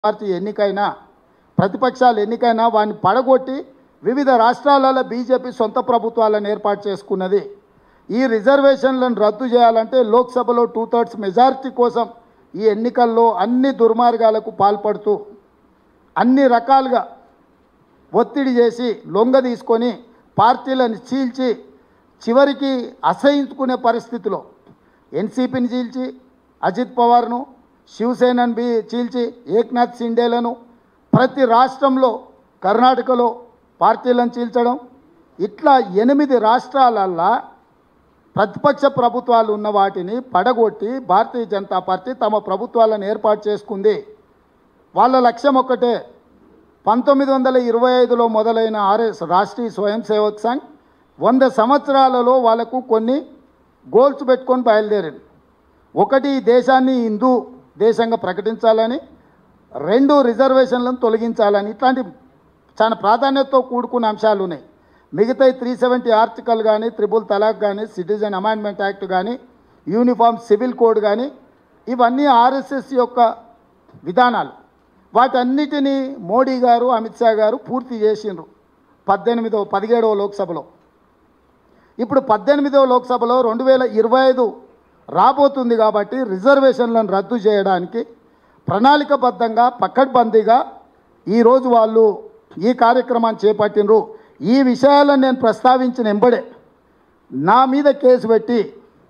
party ఎన్నికైనా ప్రతిపక్షాలు ఎన్నికైనా వాడిని పడగొట్టి వివిధ రాష్ట్రాలలో బీజేపీ సొంత ప్రభుత్వాలను ఏర్పాటు చేసుకున్నది ఈ రిజర్వేషన్లను రద్దు చేయాలంటే లోక్సభలో టూ థర్డ్స్ మెజారిటీ కోసం ఈ ఎన్నికల్లో అన్ని దుర్మార్గాలకు పాల్పడుతూ అన్ని రకాలుగా ఒత్తిడి చేసి లొంగ తీసుకొని పార్టీలను చీల్చి చివరికి అసహించుకునే పరిస్థితిలో ఎన్సీపీని చీల్చి అజిత్ పవార్ను శివసేనను బి చీల్చి ఏక్నాథ్ సిండేలను ప్రతి రాష్ట్రంలో కర్ణాటకలో పార్టీలను చీల్చడం ఇట్లా ఎనిమిది రాష్ట్రాలల్లా ప్రతిపక్ష ప్రభుత్వాలు ఉన్న వాటిని పడగొట్టి భారతీయ జనతా పార్టీ తమ ప్రభుత్వాలను ఏర్పాటు చేసుకుంది వాళ్ళ లక్ష్యం ఒక్కటే పంతొమ్మిది వందల ఇరవై ఐదులో మొదలైన ఆర్ఎస్ రాష్ట్రీయ స్వయం సేవక్ సంఘ్ వంద సంవత్సరాలలో వాళ్ళకు కొన్ని గోల్స్ పెట్టుకొని బయలుదేరింది ఒకటి ఈ దేశాన్ని హిందూ దేశంగా ప్రకటించాలని రెండు రిజర్వేషన్లను తొలగించాలని ఇట్లాంటి చాలా ప్రాధాన్యతతో కూడుకున్న అంశాలు ఉన్నాయి మిగతా త్రీ సెవెంటీ ఆర్టికల్ కానీ త్రిబుల్ తలాక్ కానీ సిటిజన్ అమెండ్మెంట్ యాక్ట్ కానీ యూనిఫామ్ సివిల్ కోడ్ కానీ ఇవన్నీ ఆర్ఎస్ఎస్ యొక్క విధానాలు వాటన్నిటినీ మోడీ గారు అమిత్ షా గారు పూర్తి చేసిండ్రు పద్దెనిమిదో పదిహేడవ లోక్సభలో ఇప్పుడు పద్దెనిమిదవ లోక్సభలో రెండు వేల ఇరవై ఐదు రాబోతుంది కాబట్టి రిజర్వేషన్లను రద్దు చేయడానికి ప్రణాళికబద్ధంగా పక్కడ్బందీగా ఈరోజు వాళ్ళు ఈ కార్యక్రమాన్ని చేపట్టినరు ఈ విషయాలను నేను ప్రస్తావించిన ఎంబడే నా మీద కేసు పెట్టి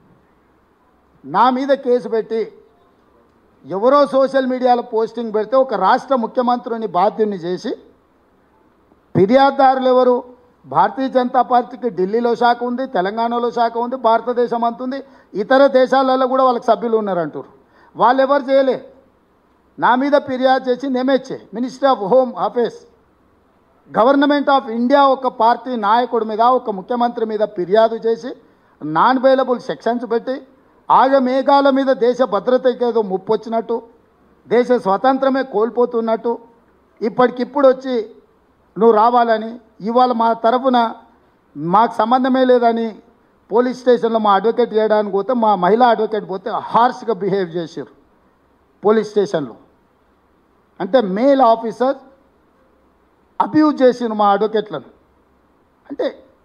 నా మీద కేసు పెట్టి ఎవరో సోషల్ మీడియాలో పోస్టింగ్ పెడితే ఒక రాష్ట్ర ముఖ్యమంత్రిని బాధ్యుని చేసి ఫిర్యాదుదారులు ఎవరు భారతీయ జనతా పార్టీకి ఢిల్లీలో శాఖ ఉంది తెలంగాణలో శాఖ ఉంది భారతదేశం అంతుంది ఇతర దేశాలలో కూడా వాళ్ళకి సభ్యులు ఉన్నారంటారు వాళ్ళు ఎవరు చేయలే నా మీద ఫిర్యాదు చేసి నేమేచ్చే minister of home affairs government of India ఒక పార్టీ నాయకుడి మీద ఒక ముఖ్యమంత్రి మీద ఫిర్యాదు చేసి నాన్ అవైలబుల్ సెక్షన్స్ పెట్టి ఆగ మేఘాల మీద దేశ భద్రతకి ఏదో ముప్పు వచ్చినట్టు దేశ స్వతంత్రమే కోల్పోతున్నట్టు ఇప్పటికిప్పుడు వచ్చి నువ్వు రావాలని ఇవాళ మా తరఫున మాకు సంబంధమే లేదని పోలీస్ స్టేషన్లో మా అడ్వకేట్ చేయడానికి పోతే మా మహిళా అడ్వకేట్ పోతే హార్ష్గా బిహేవ్ చేశారు పోలీస్ స్టేషన్లో అంటే మేల్ ఆఫీసర్ అబ్యూజ్ చేసిన మా అడ్వకేట్లను అంటే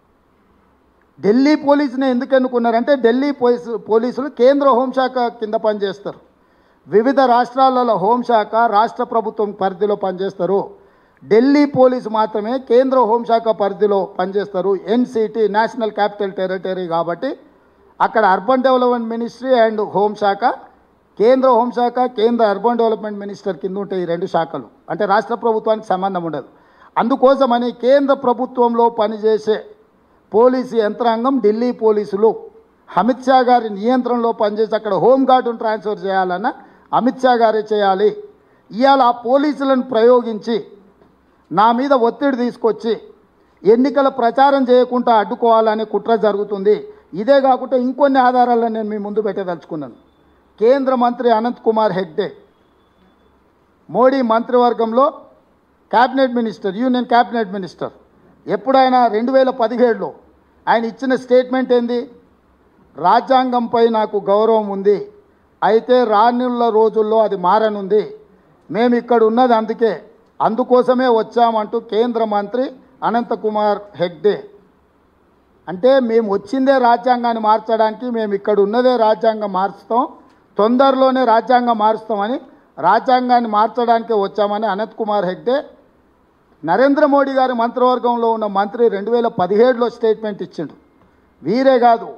ఢిల్లీ పోలీసుని ఎందుకు ఎన్నుకున్నారంటే ఢిల్లీ పోలీసు పోలీసులు కేంద్ర హోంశాఖ కింద పనిచేస్తారు వివిధ రాష్ట్రాలలో హోంశాఖ రాష్ట్ర ప్రభుత్వం పరిధిలో పనిచేస్తారు ఢిల్లీ పోలీసు మాత్రమే కేంద్ర హోంశాఖ పరిధిలో పనిచేస్తారు ఎన్సిటి నేషనల్ క్యాపిటల్ టెరిటరీ కాబట్టి అక్కడ అర్బన్ డెవలప్మెంట్ మినిస్ట్రీ అండ్ హోంశాఖ కేంద్ర హోంశాఖ కేంద్ర అర్బన్ డెవలప్మెంట్ మినిస్టర్ కింద ఉంటాయి ఈ రెండు శాఖలు అంటే రాష్ట్ర ప్రభుత్వానికి సంబంధం ఉండదు అందుకోసమని కేంద్ర ప్రభుత్వంలో పనిచేసే పోలీసు యంత్రాంగం ఢిల్లీ పోలీసులు అమిత్ షా గారి నియంత్రణలో పనిచేసి అక్కడ హోంగార్డును ట్రాన్స్ఫర్ చేయాలన్న అమిత్ షా గారే చేయాలి ఇవాళ ఆ పోలీసులను ప్రయోగించి నా మీద ఒత్తిడి తీసుకొచ్చి ఎన్నికల ప్రచారం చేయకుండా అడ్డుకోవాలనే కుట్ర జరుగుతుంది ఇదే కాకుండా ఇంకొన్ని ఆధారాలను నేను మీ ముందు పెట్టదలుచుకున్నాను కేంద్ర మంత్రి అనంత్ కుమార్ హెగ్డే మోడీ మంత్రివర్గంలో cabinet minister union cabinet minister ఎప్పుడైనా రెండు వేల పదిహేడులో ఆయన ఇచ్చిన స్టేట్మెంట్ ఏంది రాజ్యాంగంపై నాకు గౌరవం ఉంది అయితే రానున్న రోజుల్లో అది మారనుంది మేము ఇక్కడ ఉన్నది అందుకే అందుకోసమే వచ్చామంటూ కేంద్ర మంత్రి అనంతకుమార్ హెగ్డే అంటే మేము వచ్చిందే రాజ్యాంగాన్ని మార్చడానికి మేము ఇక్కడ ఉన్నదే రాజ్యాంగం మార్చుతాం తొందరలోనే రాజ్యాంగం మారుస్తామని రాజ్యాంగాన్ని మార్చడానికే వచ్చామని అనంత్ కుమార్ హెగ్డే నరేంద్ర మోడీ గారి మంత్రివర్గంలో ఉన్న మంత్రి రెండు వేల పదిహేడులో స్టేట్మెంట్ ఇచ్చిండు వీరే కాదు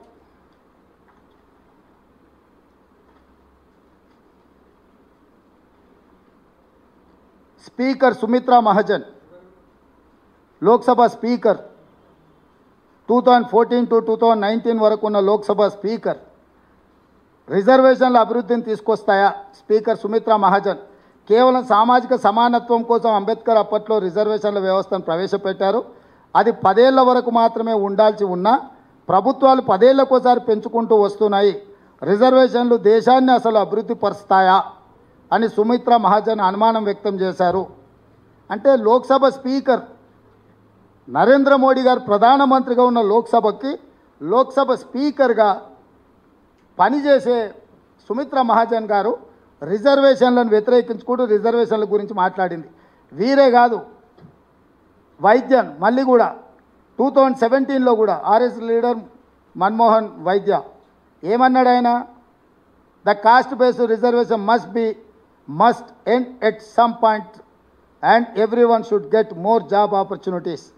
speaker Sumitra Mahajan Lok Sabha speaker two thousand fourteen to two thousand nineteen వరకు ఉన్న లోక్సభ స్పీకర్ రిజర్వేషన్ల అభివృద్ధిని తీసుకొస్తాయా స్పీకర్ సుమిత్రా మహాజన్ కేవలం సామాజిక సమానత్వం కోసం అంబేద్కర్ అప్పట్లో రిజర్వేషన్ల వ్యవస్థను ప్రవేశపెట్టారు అది పదేళ్ల వరకు మాత్రమే ఉండాల్సి ఉన్నా ప్రభుత్వాలు పదేళ్లకోసారి పెంచుకుంటూ వస్తున్నాయి రిజర్వేషన్లు దేశాన్ని అసలు అభివృద్ధి పరుస్తాయా అని సుమిత్రా మహాజన్ అనుమానం వ్యక్తం చేశారు అంటే లోక్సభ స్పీకర్ నరేంద్ర మోడీ గారు ప్రధానమంత్రిగా ఉన్న లోక్సభకి లోక్సభ స్పీకర్గా పనిచేసే సుమిత్ర మహాజన్ గారు రిజర్వేషన్లను వ్యతిరేకించుకుంటూ రిజర్వేషన్ల గురించి మాట్లాడింది వీరే కాదు వైద్యన్ మళ్ళీ కూడా టూ థౌజండ్ సెవెంటీన్లో కూడా ఆర్ఎస్ లీడర్ మన్మోహన్ వైద్య ఏమన్నాడు ఆయన the caste based reservation must be must end at some point and every one should get more job opportunities